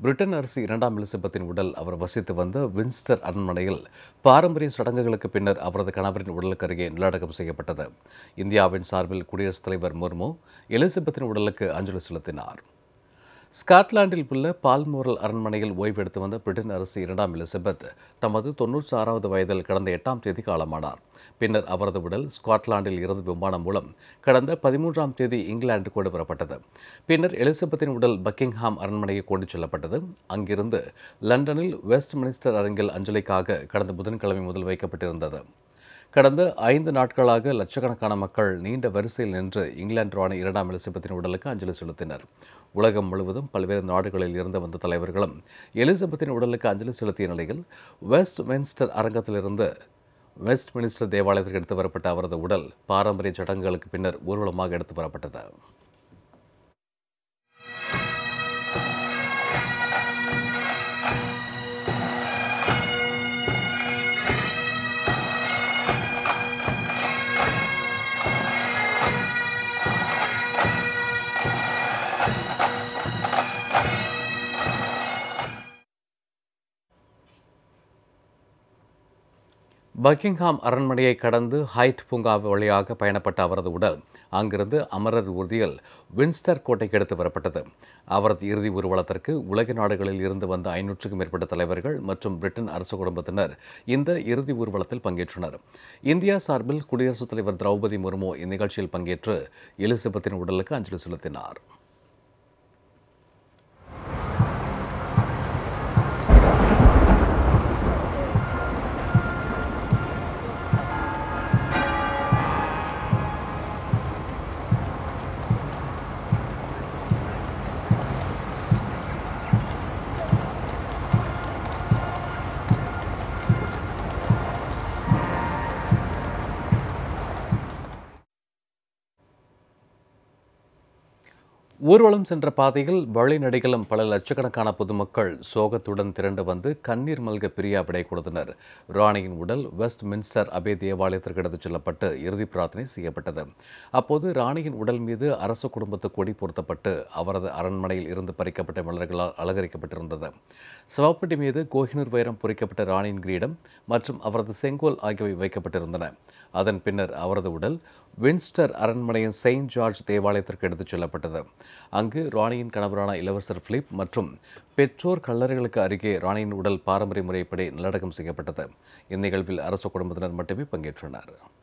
Britain அரசு இரண்டாம் எலிசபெத்தின் உடல் அவர் வசித்து வந்த வின்ஸ்டர் அரண்மனையில் பாரம்பரிய சடங்குகளுக்கு பின்னர் அவரது கணவரின் உடலுக்கு அருகே நிலநடுக்கம் செய்யப்பட்டது இந்தியாவின் சார்பில் குடியரசுத் தலைவர் முர்மு எலிசபெத்தின் உடலுக்கு அஞ்சலி செலுத்தினார் ஸ்காட்லாந்தில் உள்ள பால்மோரல் அரண்மனையில் ஓய்வெடுத்து வந்த பிரிட்டன் அரசு இரண்டாம் எலிசபெத் தமது தொன்னூற்றி ஆறாவது வயதில் கடந்த எட்டாம் தேதி காலமானார் பின்னர் அவரது உடல் ஸ்காட்லாந்தில் இருந்து விமானம் மூலம் கடந்த பதிமூன்றாம் தேதி இங்கிலாந்து கொண்டு வரப்பட்டது பின்னர் எலிசபெத்தின் உடல் பக்கிங்ஹாம் அரண்மனைக்கு கொண்டு செல்லப்பட்டது அங்கிருந்து லண்டனில் வெஸ்ட் மினிஸ்டர் அரங்கில் அஞ்சலிக்காக கடந்த புதன்கிழமை முதல் வைக்கப்பட்டிருந்தது கடந்த ஐந்து நாட்களாக லட்சக்கணக்கான மக்கள் நீண்ட வரிசையில் நின்று இங்கிலாந்து ராணி இரண்டாம் எலிசபெத்தின் உடலுக்கு அஞ்சலி செலுத்தினர் உலகம் முழுவதும் பல்வேறு நாடுகளில் இருந்து வந்த தலைவர்களும் எலிசபெத்தின் உடலுக்கு அஞ்சலி செலுத்திய நிலையில் வெஸ்ட் மினிஸ்டர் அரங்கத்திலிருந்து வெஸ்ட் மினிஸ்டர் தேவாலயத்திற்கு எடுத்து வரப்பட்ட அவரது உடல் பாரம்பரிய சடங்குகளுக்கு பின்னர் ஊர்வலமாக எடுத்து வரப்பட்டது பக்கிங்ஹாம் அரண்மனையை கடந்து ஹைட் பூங்கா வழியாக பயணப்பட்ட அவரது உடல் அங்கிருந்து அமரர் ஊர்தியில் வின்ஸ்டர் கோட்டைக்கு எடுத்து வரப்பட்டது அவரது இறுதி ஊர்வலத்திற்கு உலக நாடுகளில் இருந்து வந்த ஐநூற்றுக்கும் மேற்பட்ட தலைவர்கள் மற்றும் பிரிட்டன் அரசு குடும்பத்தினர் இந்த இறுதி ஊர்வலத்தில் பங்கேற்றனர் இந்தியா சார்பில் குடியரசுத் தலைவர் திரௌபதி முர்மு இந்நிகழ்ச்சியில் பங்கேற்று எலிசபெத்தின் உடலுக்கு அஞ்சலி செலுத்தினார் ஊர்வலம் சென்ற பாதையில் வழிநடைகளும் பல லட்சக்கணக்கான பொதுமக்கள் சோகத்துடன் திரண்டு வந்து கண்ணீர் மல்க பிரியா விடை கொடுத்தனர் ராணியின் உடல் வெஸ்ட் மின்ஸ்டர் அபே தேவாலயத்திற்கு எடுத்துச் செல்லப்பட்டு இறுதி பிரார்த்தனை செய்யப்பட்டது அப்போது ராணியின் உடல் மீது அரச குடும்பத்து கொடி பொருத்தப்பட்டு அவரது அரண்மனையில் இருந்து பறிக்கப்பட்ட மலர்களால் அலங்கரிக்கப்பட்டிருந்தது சவப்பெட்டி மீது கோஹினூர் வைரம் பொறிக்கப்பட்ட ராணியின் கிரீடம் மற்றும் அவரது செங்கோல் ஆகியவை வைக்கப்பட்டிருந்தன அதன் பின்னர் அவரது உடல் வின்ஸ்டர் அரண்மனையின் செயின்ட் ஜார்ஜ் தேவாலயத்திற்கு எடுத்துச் செல்லப்பட்டது அங்கு ராணியின் கணவரான இளவரசர் பிலிப் மற்றும் பெற்றோர் கல்லறைகளுக்கு அருகே ராணியின் உடல் பாரம்பரிய முறைப்படி நல்லடக்கம் செய்யப்பட்டது இந்நிகழ்வில் அரச குடும்பத்தினர் மட்டுமே பங்கேற்றனர்